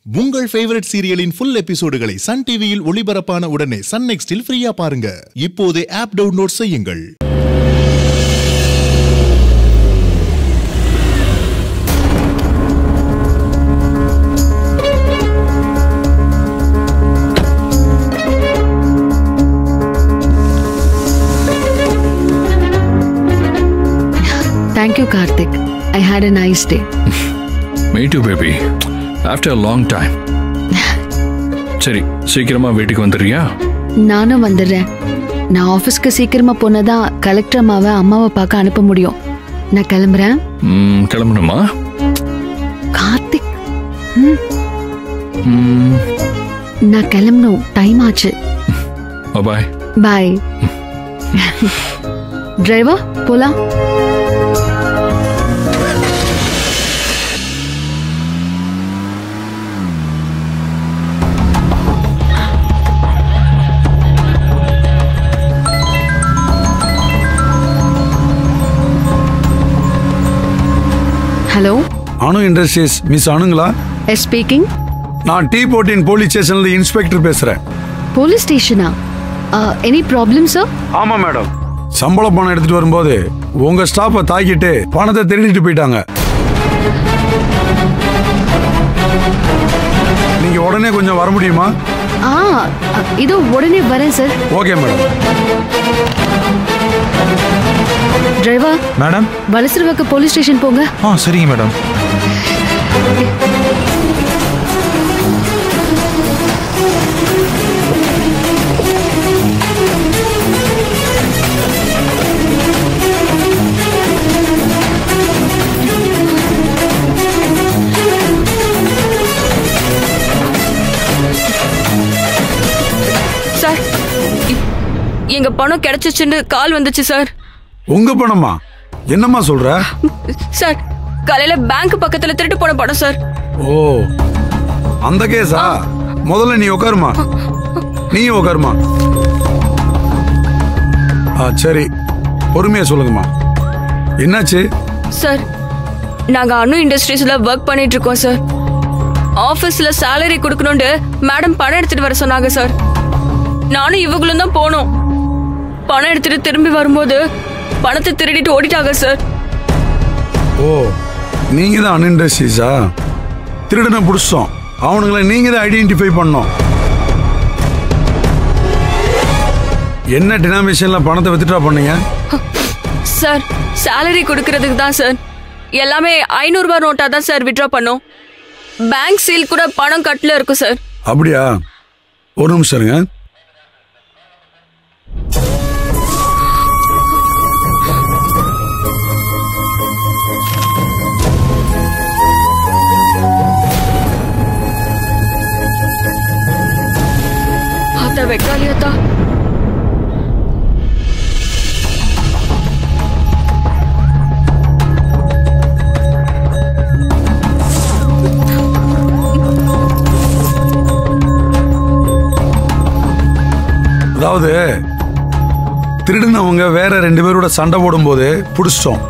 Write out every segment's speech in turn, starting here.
உங்கள் ஃபேவரட் சீரியலின் ஃபுல் எபிசோடுகளை சன் டிவியில் ஒளிபரப்பான உடனே சன் நெக்ஸ்டில் ஃப்ரீயா பாருங்க இப்போதே ஆப் டவுன்லோட் செய்யுங்கள் Thank you, Karthik. I had a nice day. Me too, baby. After a long time. சரி சீக்கிரமா வீட்டுக்கு வந்துடுறியா நானும் வந்துடுறேன் நான் ஆஃபீஸ்க்கு சீக்கிரமா போனதான் கலெக்டர் அம்மாவை அம்மாவை பார்க்க அனுப்ப முடியும் நான் கிளம்புறேன் ம், கிளம்பணுமா கார்த்திக் ம், நான் கிளம்பணும் டைம் ஆச்சு பாய் பாய் டிரைவர் போலாம் ஹலோ அணு இண்டஸ்ட்ரீஸ் மிஸ் அணுங்களா எஸ் ஸ்பீக்கிங் நான் டி போர்ட்டின் போலீஸ் ஸ்டேஷன்ல இன்ஸ்பெக்டர் பேசுறேன் போலீஸ் ஸ்டேஷனா எனி ப்ராப்ளம் சார் ஆமா மேடம் சம்பள பணம் எடுத்துட்டு வரும்போது உங்க ஸ்டாஃபை தாக்கிட்டு பணத்தை திருடிட்டு போயிட்டாங்க நீங்க உடனே கொஞ்சம் வர முடியுமா ஆ அ, இதோ உடனே வரேன் sir okay madam driver madam வலசரவாக்க போலீஸ் ஸ்டேஷன் போங்க ஆ சரிங்க மேடம் சார் இ- எங்க பணம் கிடைச்சிச்சுன்னு கால் வந்துச்சு சார் உங்க பணமா என்னம்மா சொல்ற சார் காலையில பேங்க் பக்கத்துல திருட்டு போன பணம் சார் ஓ அந்த கேஸா முதல்ல நீ உட்காருமா நீ உட்காருமா ஆ சரி பொறுமையா சொல்லுங்கம்மா என்னாச்சு சார் நாங்க அணு இண்டஸ்ட்ரீஸ்ல ஒர்க் பண்ணிட்டு இருக்கோம் சார் ஆபீஸ்ல salary கொடுக்கணும்னு மேடம் பணம் எடுத்துட்டு வர சொன்னாங்க சார் நானும் இவங்களும் தான் போனோம் பணம் எடுத்துட்டு திரும்பி வரும்போது பணத்தை திருடிட்டு ஓடிட்டாங்க சார் ஓ நீங்க தான் அன்இண்டஸ்ட்ரீஸா திருடனை பிடிச்சோம் அவனுங்களை நீங்க தான் ஐடென்டிஃபை பண்ணோம் என்ன டினாமினேஷன்ல பணத்தை வித்ட்ரா பண்ணீங்க சார் salary கொடுக்கறதுக்கு தான் சார் எல்லாமே ஐநூறு ரூபாய் நோட்டா தான் சார் விட்ரா பண்ணோம் பேங்க் சீல் கூட பணம் கட்டில் இருக்கும் சார் அப்படியா ஒரு நிமிஷம் இருங்க அத்த வெக்காலியாத்தா அதாவது திருடினவங்க வேற ரெண்டு பேரோட சண்டை போடும்போது பிடிச்சிட்டோம்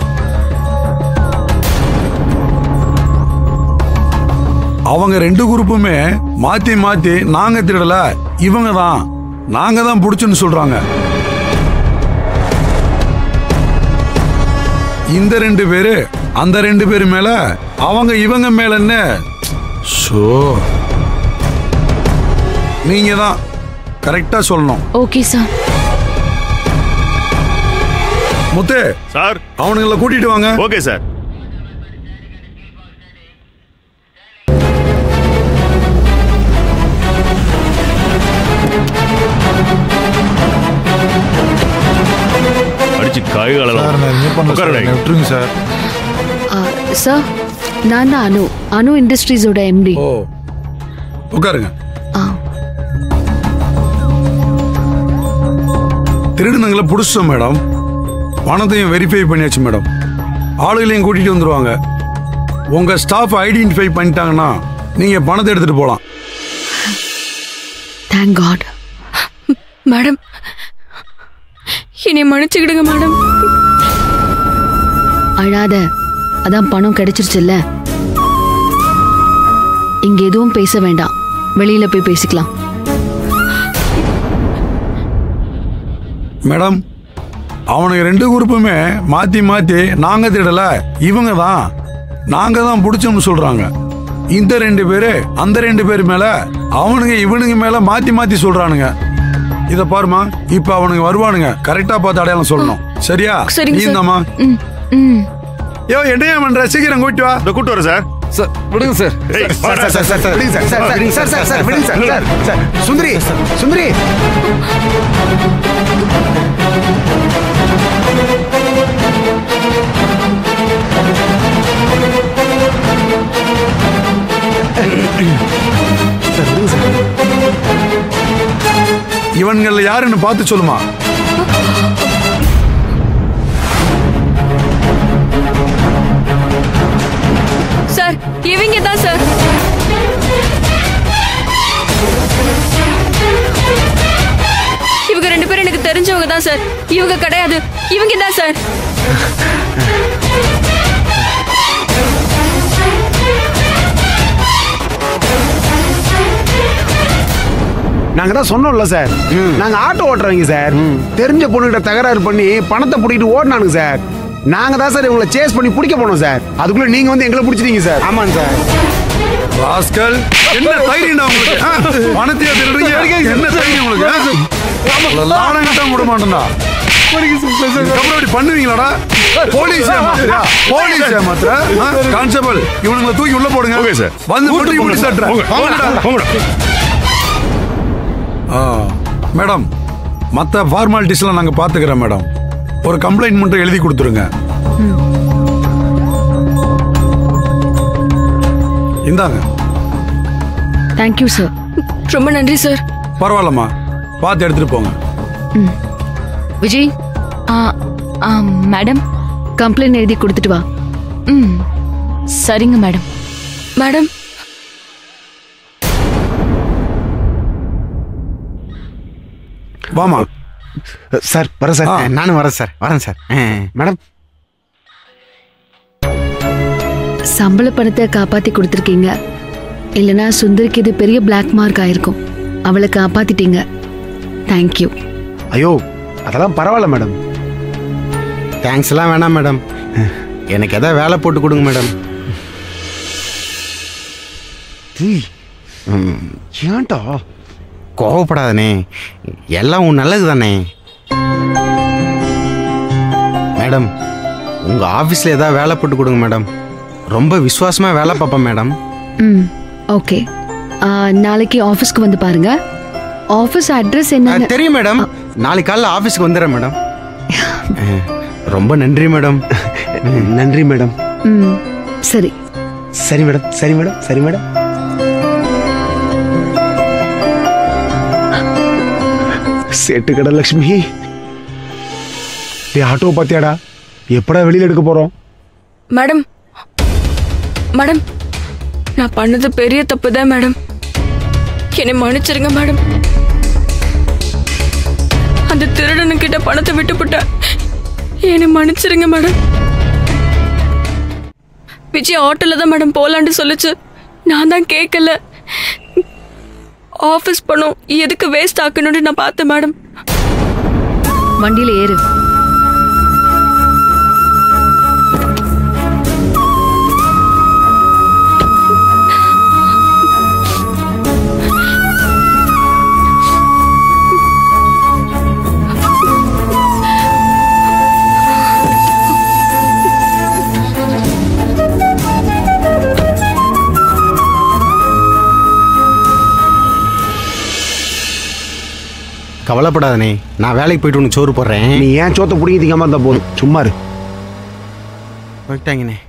அவங்க ரெண்டு குரூப்புமே மாத்தி மாத்தி நாங்க திருடல இவங்க தான் நாங்க தான் பிடிச்சுன்னு சொல்றாங்க இந்த ரெண்டு பேரு அந்த ரெண்டு பேரு மேல அவங்க இவங்க மேல என்ன ஷோ நீங்க தான் கரெக்டா சொல்லணும் ஓகே சார் முத்து சார் அவனுங்களை கூட்டிட்டு வாங்க ஓகே சார் அடிச்சு காய் சார் நான் எதுவுமே பண்ணல சார் என்னை விட்டுருங்க சார் சார் நான் தான் அனு அனு இண்டஸ்ட்ரீஸோட எம்டி ஓ உட்காருங்க திருடுனங்களை பிடிச்சிட்டோம் மேடம் பணத்தையும் வெரிஃபை பண்ணியாச்சு மேடம் ஆளுகளையும் கூட்டிட்டு வந்துருவாங்க உங்க ஸ்டாஃப் ஐடென்டிஃபை பண்ணிட்டாங்கன்னா நீங்க பணத்தை எடுத்துட்டு போலாம் தேங்க் காட் மேடம் என்னை மன்னிச்சுக்கிடுங்க மேடம் அழாத அதான் பணம் கிடைச்சிருச்சுல்ல இங்க எதுவும் பேச வேண்டாம் வெளியில போய் பேசிக்கலாம் மேடம் அவனுக்கு ரெண்டு குரூப்புமே மாத்தி மாத்தி நாங்க தேடல இவங்க தான் நாங்க தான் பிடிச்சோம்னு சொல்றாங்க இந்த ரெண்டு பேரு அந்த ரெண்டு பேர் மேல அவனுங்க இவனுங்க மேல மாத்தி மாத்தி சொல்றானுங்க இத பாருமா இப்ப அவனுங்க வருவானுங்க கரெக்டா பார்த்து அடையாளம் சொல்லணும் சரியா சரிங்க நீ சார். இந்தாம்மா ம் ம் யோ என்னையா பண்ற சீக்கிரம் கூட்டி வா இந்த கூட்டு வரேன் சார் சார் விடுங்க சார் ஏய், சார் வாடா. சார் சார் சார் விடுங்க sir sir sir sir sir sir விடுங்க sir sir sir Sundari Sundari sir விடுங்க சார் இவன்கள் யாருன்னு பார்த்து சொல்லுமா சார் இவங்க தான் சார் இவங்க ரெண்டு பேரும் எனக்கு தெரிஞ்சவங்க தான் சார் இவங்க கிடையாது இவங்க தான் சார் நாங்க தான் சொன்னோம்ல சார் நாங்க ஆட்டோ ஓட்டுறவங்க சார் தெரிஞ்ச பொண்ணுகிட்ட தகராறு பண்ணி பணத்தை பிடிக்கிட்டு ஓடினானுங்க சார் நாங்க தான் சார் இவங்களை சேஸ் பண்ணி பிடிக்க போனோம் சார் அதுக்குள்ள நீங்க வந்து எங்களை பிடிச்சிட்டீங்க சார் ஆமாங்க சார் ராஸ்கல் என்ன தைரியம் உங்களுக்கு ஆ? பணத்தையா திருடுறீங்க என்ன தைரியம் உங்களுக்கு லாடம் கட்ட விட மாட்டேன்டா இதுக்கப்புறம் இப்படி பண்ணுவீங்களாடா போலீஸ் ஏமாத்துறியா போலீஸ் ஏமாத்துற கான்ஸ்டபிள் இவனுங்களை தூக்கி உள்ள போடுங்க ஓகே சார். வந்து கூட்டு முட்டி போங்க முட்டி சார். தட்டுறேன் போங்க. போங்கடா. போங்கடா. ஆ, மேடம் மற்ற ஃபார்மாலிட்டிஸ்லாம் நாங்கள் பார்த்துக்கிறோம் மேடம் ஒரு கம்ப்ளைண்ட் மட்டும் எழுதி கொடுத்துருங்க இந்தாங்க தேங்க்யூ சார் ரொம்ப நன்றி சார் பரவாயில்லம்மா பார்த்து எடுத்துட்டு போங்க விஜய் ஆ ஆ மேடம் கம்ப்ளைண்ட் எழுதி கொடுத்துட்டு வா ம் சரிங்க மேடம் மேடம் வாமா சார் வரேன் சார் ஆ. நானும் வரேன் சார் வரேன் சார் மேடம் சம்பள பணத்தை காப்பாத்தி கொடுத்துருக்கீங்க இல்லனா சுந்தரிக்கு இது பெரிய பிளாக் மார்க் ஆயிருக்கும் அவளை காப்பாத்திட்டீங்க தேங்க்யூ ஐயோ அதெல்லாம் பரவாயில்ல மேடம் தேங்க்ஸ் எல்லாம் வேணாம் மேடம் எனக்கு எதாவது வேலை போட்டு கொடுங்க மேடம் ஏன்டா கோவப்படாதனே எல்லாம் உன் நல்லது தானே மேடம் உங்க ஆபீஸ்ல ஏதாவது வேலை போட்டு கொடுங்க மேடம் ரொம்ப விசுவாசமா வேலை பார்ப்பேன் மேடம் ம் ஓகே நாளைக்கு ஆஃபீஸ்க்கு வந்து பாருங்க ஆஃபீஸ் அட்ரஸ் ஆ, என்னன்னு தெரியும் மேடம் நாளைக்கு காலைல ஆபீஸ்க்கு வந்துடுறேன் மேடம் அஹ், ரொம்ப நன்றி மேடம் நன்றி மேடம் ம் சரி சரி மேடம் சரி மேடம் சரி மேடம் சேட்டு கடை லட்சுமி டேய் ஆட்டோ பாத்தியாடா எப்படா வெளியில எடுக்க போறோம் மேடம் மேடம் நான் பண்ணது பெரிய தப்பு தான் மேடம் என்னை மன்னிச்சிருங்க மேடம் அந்த திருடனுக்கிட்ட பணத்தை விட்டுப்புட்டேன் என்னை மன்னிச்சிருங்க மேடம் விஜய் ஆட்டோல தான் மேடம் போலான்னு சொல்லுச்சு நான் தான் கேட்கல ஆஃபீஸ் பணம் எதுக்கு வேஸ்ட் ஆக்கணும்னு நான் பார்த்தேன் மேடம் வண்டியில ஏறு கவலைப்படாதனே நான் வேலைக்கு போயிட்டு உனக்கு சோறு போடுறேன் நீ ஏன் சோத்தை பிடிக்கிறதுக்காம இருந்தா போதும் சும்மா இரு போயிட்டாங்கண்ணே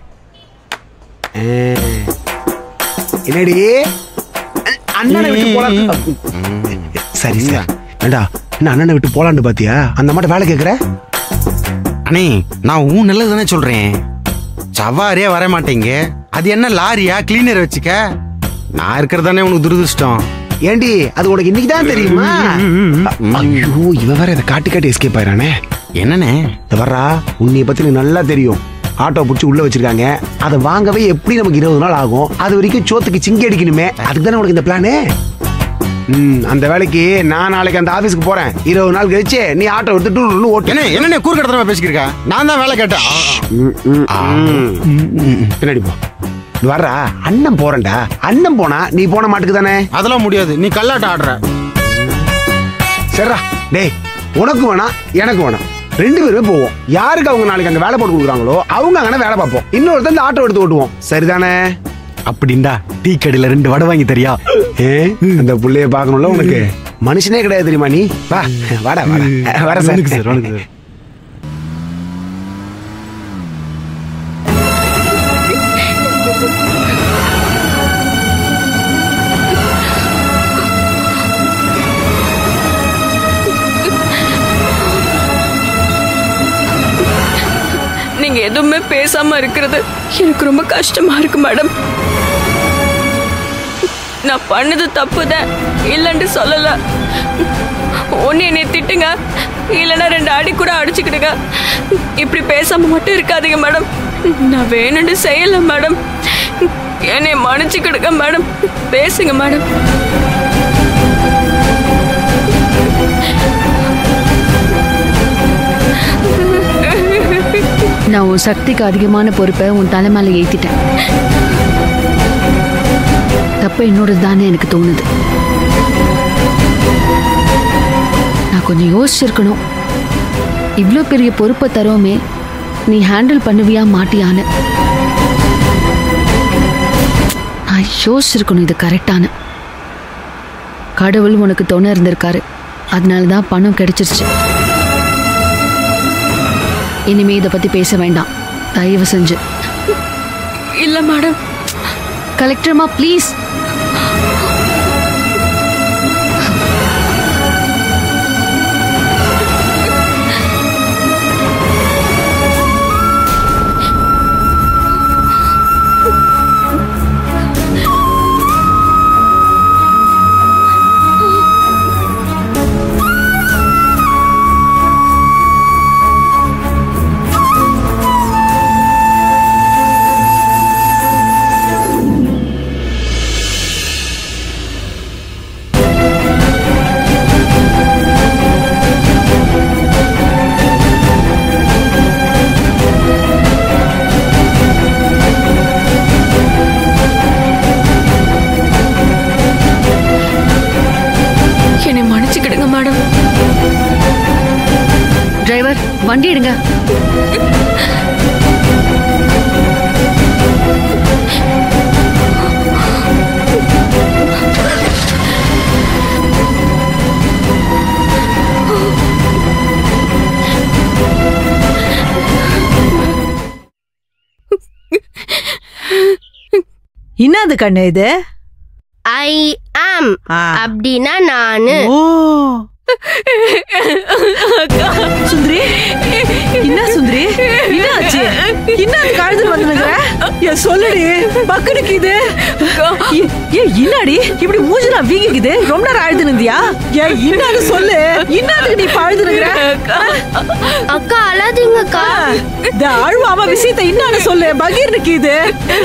என்னடி அண்ணனை விட்டு போலாம் சரி சார் ஏண்டா என்ன அண்ணனை விட்டு போலான்னு பாத்தியா அந்த மட்டும் வேலை கேக்குற அண்ணே நான் உன் நல்லது தானே சொல்றேன் சவாரியா வர மாட்டேங்க அது என்ன லாரியா கிளீனர் வச்சுக்க நான் இருக்கிறது தானே உனக்கு துரதிருஷ்டம் ஏண்டி அது உனக்கு இன்னைக்கு தான் தெரியுமா ஐயோ இவன் வேற இதை காட்டி காட்டி எஸ்கேப் ஆயிரானே என்னண்ணே இந்த வர்றா உன்னைய பத்தி எனக்கு நல்லா தெரியும் ஆட்டோ பிடிச்சி உள்ள வச்சிருக்காங்க அதை வாங்கவே எப்படி நமக்கு இருபது நாள் ஆகும் அது வரைக்கும் சோத்துக்கு சிங்கி அடிக்கணுமே அதுக்கு தானே உனக்கு இந்த பிளானு ம் அந்த வேலைக்கு நான் நாளைக்கு அந்த ஆபீஸ்க்கு போறேன் இருபது நாள் கழிச்சு நீ ஆட்டோ எடுத்துட்டு ஓட்டு என்ன என்ன கூறுக்கடத்தனமா பேசிக்கிருக்க நான் தான் வேலை கேட்டேன் பின்னாடி போ இது வர்றா அண்ணன் போறேன்டா அண்ணன் போனா நீ போன மாட்டுக்கு தானே அதெல்லாம் முடியாது நீ கல்லாட்டம் ஆடுற சரிடா டேய் உனக்கு வேணாம் எனக்கு வேணாம் ரெண்டு பேருமே போவோம் யாருக்கு அவங்க நாளைக்கு அங்க வேலை போட்டு கொடுக்குறாங்களோ அவங்க அங்கே வேலை பார்ப்போம் இன்னொருத்தன் இந்த ஆட்டோ எடுத்து ஓட்டுவோம் சரிதானே அப்படின்டா டீ கடையில ரெண்டு வடை வாங்கி தரியா ஏ அந்த புள்ளைய பார்க்கணும்ல உனக்கு மனுஷனே கிடையாது தெரியுமா நீ வா வாடா வாடா வர சார் சார் வணக்கம் சார் நீங்க எதுவுமே பேசாம இருக்கிறது எனக்கு ரொம்ப கஷ்டமா இருக்கு மேடம் நான் பண்ணது தப்புதான் இல்லைன்னு சொல்லல ஒன்னு என்னை திட்டுங்க இல்லைன்னா ரெண்டு அடி கூட அடிச்சுக்கிடுங்க இப்படி பேசாம மட்டும் இருக்காதீங்க மேடம் நான் வேணும்னு செய்யல மேடம் என்னை மன்னிச்சுக்கிடுங்க மேடம் பேசுங்க மேடம் நான் உன் சக்திக்கு அதிகமான பொறுப்பை உன் தலை மேல ஏத்திட்டேன் தப்பு என்னோட தானே எனக்கு தோணுது நான் கொஞ்சம் யோசிச்சிருக்கணும் இவ்வளோ பெரிய பொறுப்பை தரோமே நீ ஹேண்டில் பண்ணுவியா மாட்டியான்னு நான் யோசிச்சிருக்கணும் இது கரெக்டான கடவுள் உனக்கு துணை இருந்திருக்காரு அதனால தான் பணம் கிடைச்சிருச்சு இனிமே இதை பத்தி பேச வேண்டாம் தயவு செஞ்சு இல்ல மேடம் கலெக்டர்மா ப்ளீஸ் என்னை மன்னிச்சுக்கிடுங்க மேடம் டிரைவர் வண்டி எடுங்க என்னது கண்ணு இது ஐ ஆம் அப்படின்னா நானு ஓ சுந்தரி என்ன சுந்தரி என்ன ஆச்சு என்ன அது கழுது வந்துனுங்கிற ஏன் சொல்லுடி பக்குனுக்கு இது ஏ என்னடி இப்படி மூஞ்சலாம் வீங்கிக்குது ரொம்ப நேரம் அழுது நிந்தியா ஏன் என்னது சொல்லு என்னதுக்கு நீ பழுதுனுங்கிற அக்கா அழாதீங்கக்கா இந்த அழுவாம விஷயத்தை என்னன்னு சொல்லு பகீர்னுக்கு இது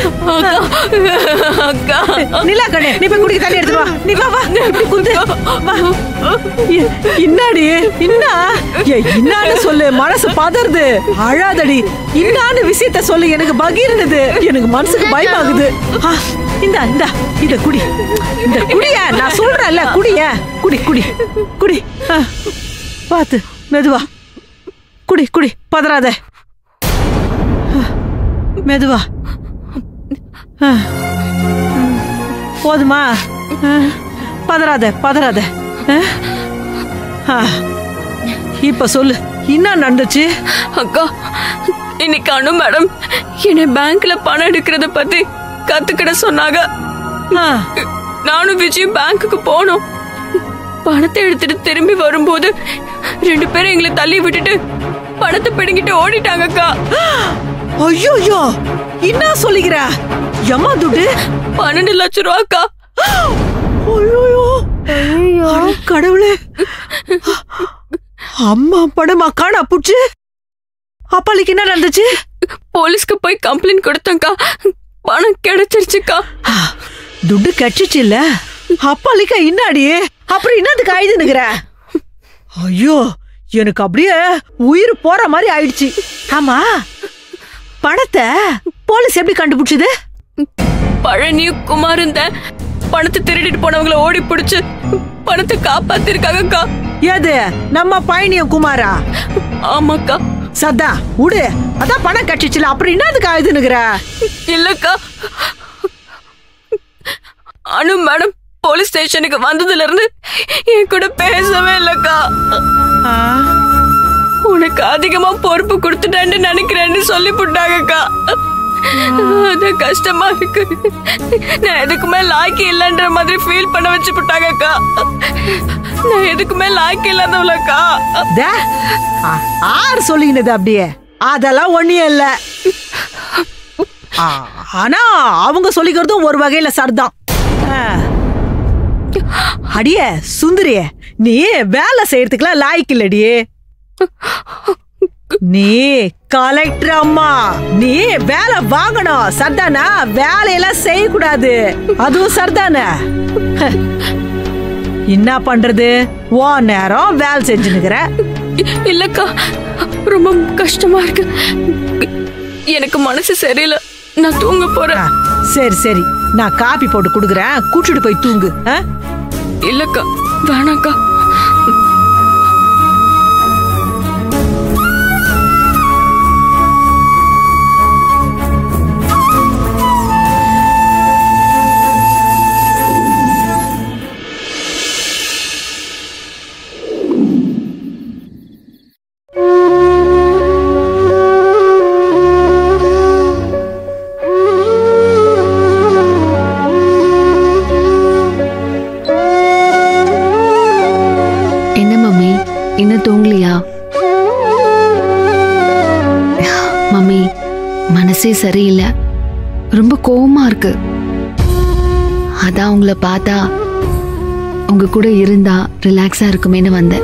அக்கா நிலா கண்ணே நீ போய் குடிக்க தண்ணி எடுத்து வா நீ வா வா இப்படி குந்து வா எ- இன்னாடி இன்னா ஏ இன்னான்னு சொல்லு மனசு பதறுது அழாதடி இன்னான்னு விஷயத்த சொல்லு எனக்கு பகீர்னது எனக்கு மனசுக்கு பயமாகுது ஆ, இந்தா இந்தா இத குடி இந்த குடிய நான் சொல்றேன்ல குடிய குடி குடி குடி ஆ, பாத்து மெதுவா குடி குடி பதறாத ஆ, மெதுவா ஆ போதுமா ஆ, பதறாத பதறாத ஆ? ஆ, இப்ப சொல்லு என்ன நடந்துச்சு அக்கா இன்னைக்கு அனு மேடம் என்னை பேங்க்ல பணம் எடுக்கிறத பத்தி கத்துக்கிட சொன்னாங்க நானும் விஜய் பேங்க்குக்கு போனோம் பணத்தை எடுத்துட்டு திரும்பி வரும்போது ரெண்டு பேரும் எங்களை தள்ளி விட்டுட்டு பணத்தை பிடுங்கிட்டு ஓடிட்டாங்கக்கா ஐயோ என்ன சொல்லிக்கிற எம்மா துட்டு பன்னெண்டு லட்சம் ரூபா அக்கா ஐயோ கடவுளே அம்மா படமா காணா புடிச்சு அப்பாளிக்கு என்ன நடந்துச்சு போலீஸ்க்கு போய் கம்ப்ளைண்ட் கொடுத்தேன்க்கா பணம் கிடைச்சிருச்சுக்கா துட்டு கட்சிச்சு இல்ல அப்பாலிக்கா இன்னாடி அப்புறம் என்னதுக்கு ஆயுதுனுக்குற ஐயோ எனக்கு அப்படியே உயிர் போற மாதிரி ஆயிடுச்சு ஆமா பணத்தை போலீஸ் எப்படி கண்டுபிடிச்சது பழனியும் குமாரும் தான் பணத்தை திருடிட்டு போனவங்கள ஓடி பிடிச்சு பணத்தை காப்பாத்திருக்காங்கக்கா எது நம்ம பயணியம் குமாரா ஆமாக்கா சத்தா விடு அதான் பணம் கட்சிச்சுல அப்புறம் என்னதுக்கு ஆயுதுனுக்குற இல்லக்கா அனு மேடம் போலீஸ் ஸ்டேஷனுக்கு வந்ததுல இருந்து என் கூட பேசவே இல்லக்கா உனக்கு அதிகமா பொறுப்பு கொடுத்துட்டேன்னு நினைக்கிறேன்னு சொல்லி போட்டாங்கக்கா அது கஷ்டமா இருக்கு நான் எதுக்குமே லாய்க்கு இல்லைன்ற மாதிரி ஃபீல் பண்ண வச்சு போட்டாங்கக்கா நான் எதுக்குமே லாய்க்கு இல்லாதவளக்கா தே, ஆ- ஆறு சொல்லினது அப்படியே அதெல்லாம் ஒண்ணும் இல்ல ஆ, ஆனா அவங்க சொல்லிக்கிறதும் ஒரு வகையில சரிதான் ஆ. அடியே சுந்தரிய நீ வேலை செய்யறதுக்குலாம் லாய்க்கு இல்லடி நீ கலெக்டர் அம்மா நீ வேலை வாங்கணும் சர்தானா வேலையெல்லாம் செய்யக்கூடாது அதுவும் சர்தானே என்ன பண்றது ஓ நேரம் வேலை செஞ்சுனுக்குற இல்லக்கா ரொம்ப கஷ்டமா இருக்கு எனக்கு மனசு சரியில்லை நான் தூங்க போறேன் சரி சரி நான் காபி போட்டு குடுக்குறேன் கூட்டிட்டு போய் தூங்கு ஆ? இல்லக்கா வேணாக்கா என்ன மம்மி இன்னும் தூங்கலையா மம்மி மனசே சரியில்லை ரொம்ப கோவமா இருக்கு அதான் உங்களை பார்த்தா உங்க கூட இருந்தா ரிலாக்ஸா இருக்குமேன்னு வந்தேன்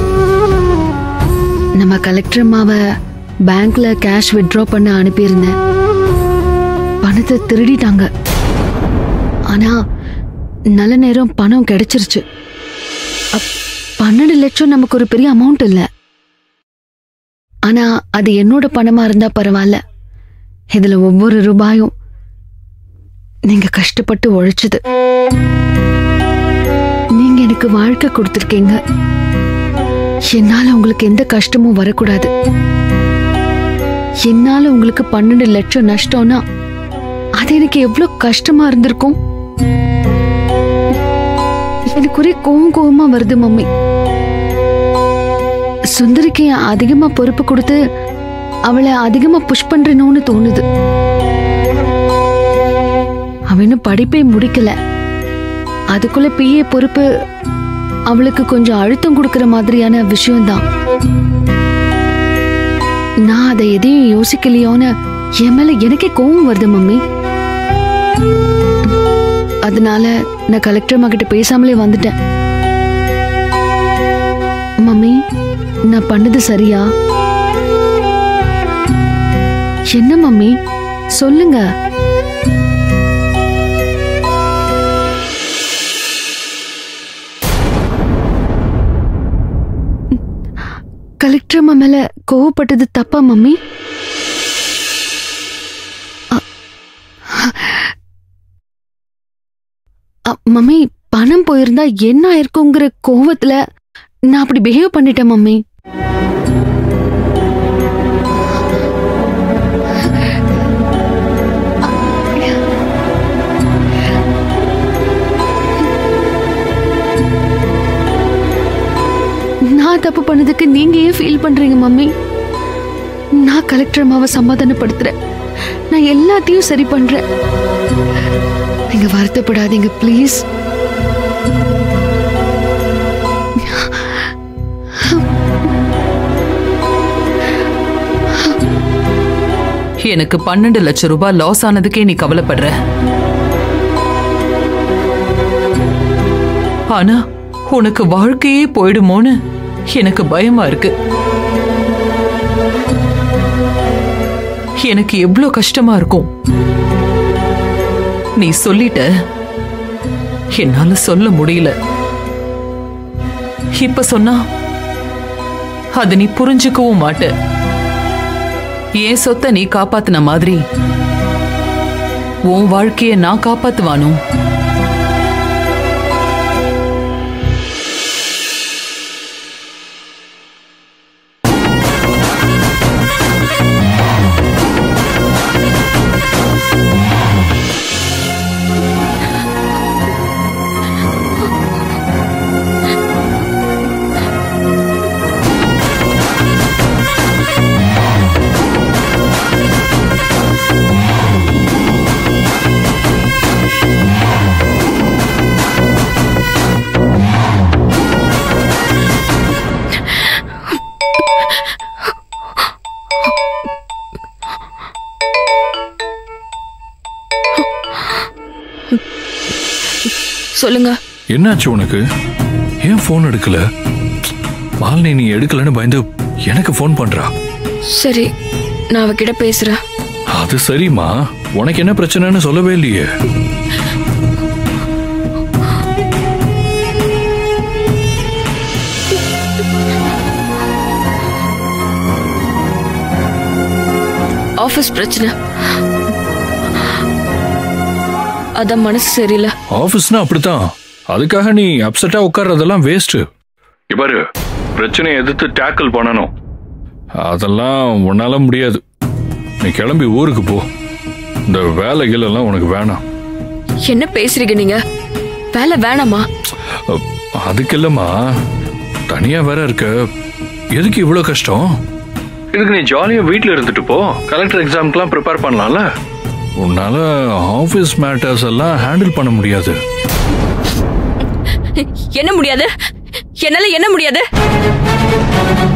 நம்ம கலெக்டர் அம்மாவை பேங்க்ல கேஷ் வித்ட்ரா பண்ண அனுப்பியிருந்தேன் பணத்தை திருடிட்டாங்க ஆனா நல்ல நேரம் பணம் கிடைச்சிருச்சு அப்- பன்னெண்டு லட்சம் நமக்கு ஒரு பெரிய அமௌண்ட் இல்ல ஆனா அது என்னோட பணமா இருந்தா பரவாயில்ல இதுல ஒவ்வொரு ரூபாயும் நீங்க கஷ்டப்பட்டு உழைச்சது நீங்க எனக்கு வாழ்க்கை கொடுத்துருக்கீங்க என்னால உங்களுக்கு எந்த கஷ்டமும் வரக்கூடாது என்னால உங்களுக்கு பன்னெண்டு லட்சம் நஷ்டம்னா அது எனக்கு எவ்வளவு கஷ்டமா இருந்திருக்கும் எனக்கு ஒரே கோவம் கோவமா வருது மம்மி சுந்தரிக்கு அதிகமா பொறுப்பு கொடுத்து அவளை அதிகமா புஷ் பண்றேனோன்னு தோணுது அவ இன்னும் படிப்பே முடிக்கல அதுக்குள்ள பிஏ பொறுப்பு அவளுக்கு கொஞ்சம் அழுத்தம் கொடுக்கிற மாதிரியான விஷயம்தான் நான் அதை எதையும் யோசிக்கலையோன்னு என் மேல எனக்கே கோவம் வருது மம்மி அதனால நான் கலெக்டர் அம்மா கிட்ட பேசாமலே வந்துட்டேன் மம்மி நான் பண்ணது சரியா என்ன மம்மி சொல்லுங்க கலெக்டர் அம்மா மேல கோவப்பட்டது தப்பா மம்மி அ, மம்மி பணம் போயிருந்தா என்ன ஆயிருக்குங்கிற கோவத்துல நான் அப்படி பிஹேவ் பண்ணிட்டேன் மம்மி நான் தப்பு பண்ணதுக்கு நீங்க ஏன் ஃபீல் பண்றீங்க மம்மி நான் கலெக்டர் அம்மாவை சமாதானப்படுத்துறேன் நான் எல்லாத்தையும் சரி பண்றேன் நீங்க வருத்தப்படாதீங்க ப்ளீஸ் எனக்கு பன்னெண்டு லட்சம் ரூபாய் லாஸ் ஆனதுக்கே நீ கவலைப்படுற ஆனா உனக்கு வாழ்க்கையே போயிடுமோன்னு எனக்கு பயமா இருக்கு எனக்கு எவ்வளவு கஷ்டமா இருக்கும் நீ சொல்லிட்ட என்னால சொல்ல முடியல இப்ப சொன்னா அது நீ புரிஞ்சுக்கவும் மாட்ட என் சொத்தை நீ காப்பாத்தின மாதிரி உன் வாழ்க்கைய நான் காப்பாத்துவானோ சொல்லுங்க என்னாச்சு உனக்கு ஏன் ஃபோன் எடுக்கல மாலினி நீ எடுக்கலன்னு பயந்து எனக்கு ஃபோன் பண்றா சரி நான் அவகிட்ட பேசுறேன் அது சரிம்மா உனக்கு என்ன பிரச்சனைன்னு சொல்லவே இல்லையே ஆபீஸ் பிரச்சனை அதான் மனசு சரியில்லை ஆஃபீஸ்னா அப்படித்தான் அதுக்காக நீ அப்செட்டா உட்கார்றதெல்லாம் வேஸ்ட் இப்பாரு பிரச்சனையை எதிர்த்து டேக்கிள் பண்ணணும் அதெல்லாம் உன்னால முடியாது நீ கிளம்பி ஊருக்கு போ இந்த வேலைகள் எல்லாம் உனக்கு வேணாம் என்ன பேசுறீங்க நீங்க வேலை வேணாமா அ- அதுக்கு இல்லம்மா தனியா வேற இருக்க எதுக்கு இவ்வளோ கஷ்டம் இதுக்கு நீ ஜாலியா வீட்டில் இருந்துட்டு போ கலெக்டர் எக்ஸாம்க்குலாம் ப்ரிப்பேர் பண்ணலாம்ல உன்னால ஆஃபீஸ் மேட்டர்ஸ் எல்லாம் ஹேண்டில் பண்ண முடியாது என்ன முடியாது என்னால என்ன முடியாது